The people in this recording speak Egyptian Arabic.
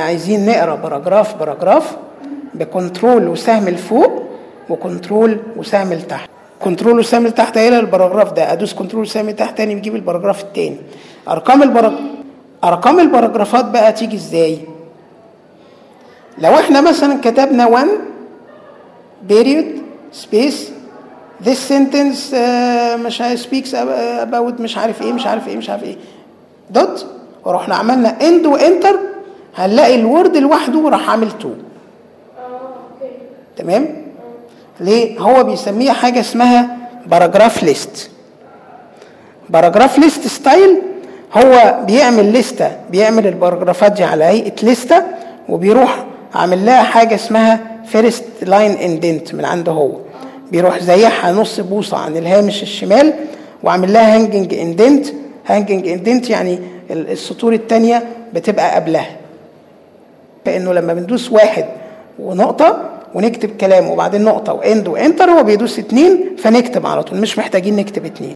عايزين نقرا باراجراف باراجراف بكنترول وسهم لفوق وكنترول وسهم لتحت كنترول وسهم لتحت هيلاقي الباراجراف ده ادوس كنترول وسهم لتحت تاني بيجيب الباراجراف التاني ارقام البراج... ارقام الباراجرافات بقى تيجي ازاي لو احنا مثلا كتبنا 1 period space this sentence uh, مش عارف speaks about مش عارف ايه مش عارف ايه مش عارف ايه دوت ورحنا عملنا end وانتر هنلاقي الورد لوحده راح عامل 2 تمام ليه هو بيسميها حاجه اسمها باراجراف ليست باراجراف ليست ستايل هو بيعمل لستة بيعمل الباراجرافات دي على هيئة لستة وبيروح عامل لها حاجة اسمها فيرست لاين اندنت من عنده هو بيروح زيحها نص بوصة عن الهامش الشمال وعامل لها هانجنج اندنت هانجنج اندنت يعني السطور التانية بتبقى قبلها فانه لما بندوس واحد ونقطة ونكتب كلام وبعدين نقطة واند وانتر هو بيدوس اتنين فنكتب على طول مش محتاجين نكتب اتنين